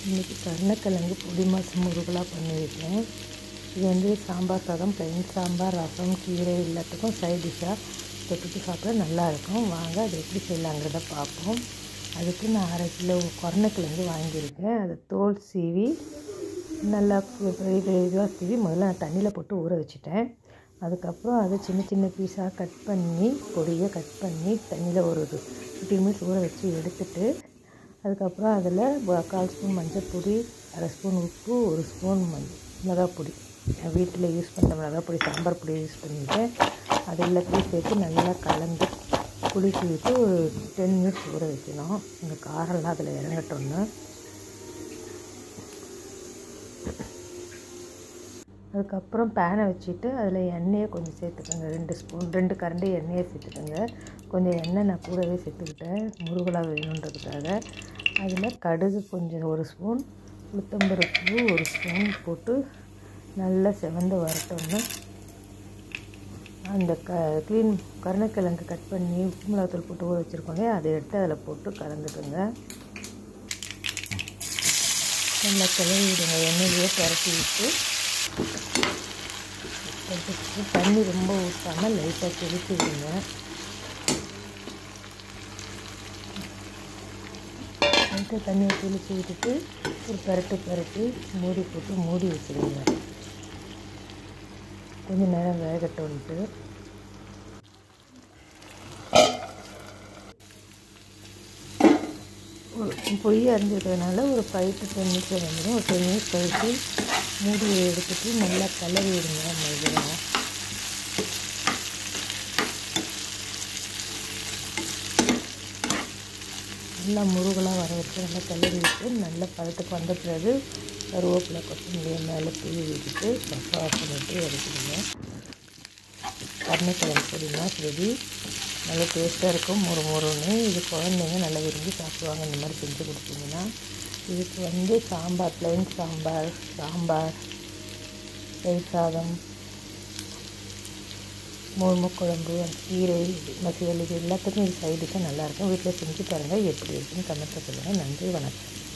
இன்றைக்கி கருணக்கிழங்கு பொடி மாதம் முருகலாக பண்ணியிருக்கேன் இது வந்து சாம்பார் சாதம் ப்ளைன் சாம்பார் ரசம் கீரை எல்லாத்துக்கும் சைட் டிஷ்ஷாக தொட்டுட்டு சாப்பிட நல்லாயிருக்கும் வாங்க அது எப்படி செய்யலாங்கிறத பார்ப்போம் அதுக்கு நான் அரை கிலோ கருணக்கிழங்கு வாங்கியிருக்கேன் அதை தோல் சீவி நல்லா பெரிய பெரிய இதுவாக சீவி முதல்ல நான் தண்ணியில் போட்டு ஊற வச்சுட்டேன் அதுக்கப்புறம் அதை சின்ன சின்ன பீஸாக கட் பண்ணி பொடியை கட் பண்ணி தண்ணியில் ஒரு ஃபிஃப்டீன் மினிட்ஸ் ஊற வச்சு எடுத்துட்டு அதுக்கப்புறம் அதில் கால் ஸ்பூன் மஞ்சள் பொடி அரை ஸ்பூன் உப்பு ஒரு ஸ்பூன் மஞ் மிளகாய் பொடி நான் வீட்டில் யூஸ் பண்ணுற மிளகாய் பொடி சாம்பார் பொடி யூஸ் பண்ணிவிட்டேன் அது எல்லாத்தையும் சேர்த்து நல்லா கலந்து குளிச்சு விட்டு ஒரு டென் மினிட்ஸ் ஊற வைக்கணும் இந்த காரெல்லாம் அதில் இறங்கட்டோன்னு அதுக்கப்புறம் பேனை வச்சுட்டு அதில் எண்ணெயை கொஞ்சம் சேர்த்துக்கோங்க ரெண்டு ஸ்பூன் ரெண்டு கரண்டி எண்ணெயை சேர்த்துக்கோங்க கொஞ்சம் எண்ணெய் நான் கூடவே சேர்த்துக்கிட்டேன் முருகலாக வேணுன்றதுக்காக அதில் கடுகு கொஞ்சம் ஒரு ஸ்பூன் உளுத்தம்பருப்பு ஒரு ஸ்பூன் போட்டு நல்லா செவந்து வரட்டோன்னு அந்த க க்ளீன் கருணக்கிழங்கு கட் பண்ணி உப்பு மிளகாத்தூள் போட்டு ஊற வச்சுருக்கோம் இல்லையா அதை எடுத்து அதில் போட்டு கலந்துக்குங்க நல்லா கிளறி விடுங்க எண்ணெயிலேயே பரட்டி விட்டு தண்ணி ரொம்ப ஊற்றாமல் லைட்டாக தெளித்து விடுங்க லைட்டாக தண்ணியை தெளித்து விட்டுட்டு ஒரு பரட்டு பரட்டி மூடி போட்டு மூடி வச்சுருங்க கொஞ்சம் நேரம் வேகட்டோன்ட்டு ஒரு பொய்யாக இருந்ததுனால ஒரு ஃபைவ் டு டென் மினிட்ஸ் வந்துடும் ஒரு டென் மினிட்ஸ் கழித்து மூடியை எடுத்துட்டு நல்லா கலரி விடுங்க மெதுவாக நல்லா முருகலாக வர வச்சு நல்லா கலரி விட்டு நல்லா பழத்துக்கு வந்த பிறகு கருவேப்பிலை கொத்தமல்லியை மேலே தூவி விட்டுட்டு ஸ்டவ் ஆஃப் பண்ணிவிட்டு இறக்கிடுங்க கருணைக்கிழங்கு பொடினா ரெடி நல்லா டேஸ்ட்டாக இருக்கும் மொறு மொறுன்னு இது குழந்தைங்க நல்லா விரும்பி சாப்பிடுவாங்க இந்த மாதிரி செஞ்சு கொடுத்தீங்கன்னா இதுக்கு வந்து சாம்பார் ப்ளைன் சாம்பார் சாம்பார் தயிர் சாதம் முருமை குழம்பு கீரை மசியல் இது எல்லாத்துக்கும் இது சைடுக்கு நல்லாயிருக்கும் வீட்டில் செஞ்சு பாருங்கள் எப்படி இருக்குன்னு கமெண்ட்டில் சொல்லுங்கள் நன்றி வணக்கம்